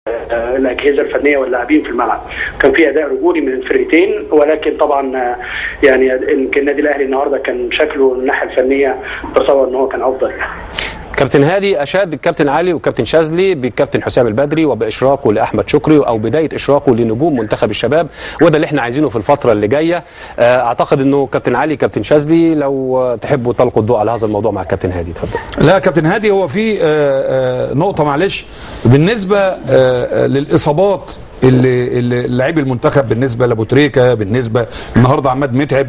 الاجهزه الفنيه واللاعبين في الملعب كان في اداء رجولي من الفرقتين ولكن طبعا يعني يمكن النادي الاهلي النهارده كان شكله من الناحيه الفنيه تصور ان هو كان افضل يعني. كابتن هادي اشاد الكابتن علي والكابتن شاذلي بالكابتن حسام البدري وباشراكه لاحمد شكري او بدايه اشراكه لنجوم منتخب الشباب وده اللي احنا عايزينه في الفتره اللي جايه اعتقد انه كابتن علي كابتن شاذلي لو تحبوا تلقوا الضوء على هذا الموضوع مع الكابتن هادي اتفضل لا كابتن هادي هو في نقطه معلش بالنسبه للاصابات اللي اللي لاعبي المنتخب بالنسبه لابو تريكه بالنسبه النهارده عماد متعب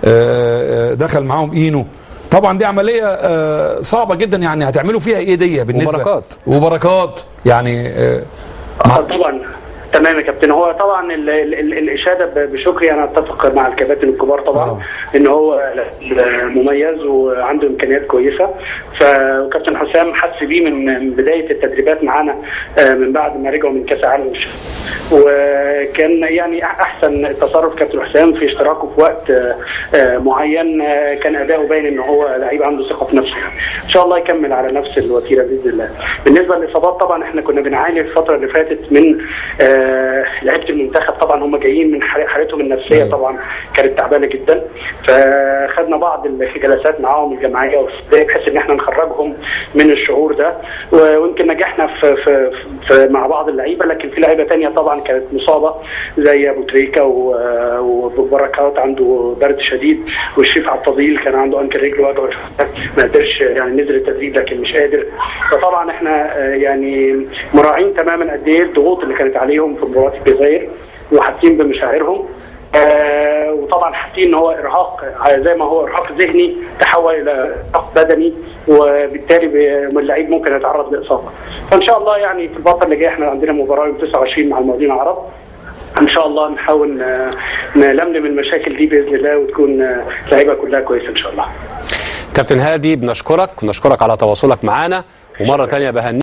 دخل معاهم اينو طبعا دي عمليه صعبه جدا يعني هتعملوا فيها ايه دي بالنسبه وبركات وبركات يعني مع... طبعا تمام يا كابتن هو طبعا ال ال ال الاشاده بشكري انا اتفق مع الكباتن الكبار طبعا أوه. ان هو مميز وعنده امكانيات كويسه فكابتن حسام حس بيه من بدايه التدريبات معانا من بعد ما رجعوا من كاس العالم وكان يعني احسن تصرف كابتن حسام في اشتراكه في وقت معين كان اداؤه باين ان هو لعيب عنده ثقه في نفسه ان شاء الله يكمل على نفس الوتيره باذن الله بالنسبه للاصابات طبعا احنا كنا بنعاني الفتره اللي فاتت من لعيبه المنتخب طبعا هم جايين من حالتهم النفسيه طبعا كانت تعبانه جدا فخدنا بعض الجلسات معاهم الجماعيه بحيث ان احنا نخرجهم من الشعور ده ويمكن نجحنا في, في, في مع بعض اللعيبه لكن في لعيبه ثانيه طبعا كانت مصابه زي ابو تريكه وبركات عنده برد شديد والشريف عبد الفضيل كان عنده انكل رجل وجعه ما قدرش يعني نزل التدريب لكن مش قادر فطبعا احنا يعني مراعين تماما قد ايه الضغوط اللي كانت عليهم في مباراه الجزائر وحاسين بمشاعرهم آه وطبعا حاسين ان هو ارهاق زي ما هو ارهاق ذهني تحول الى ارهاق بدني وبالتالي اللعيب ممكن يتعرض لاصابه فان شاء الله يعني في الفتره اللي جايه احنا عندنا مباراه يوم 29 مع المقاولين العرب ان شاء الله نحاول نلملم المشاكل دي باذن الله وتكون اللعيبه كلها كويسه ان شاء الله كابتن هادي بنشكرك بنشكرك على تواصلك معنا ومره ثانيه بهنيك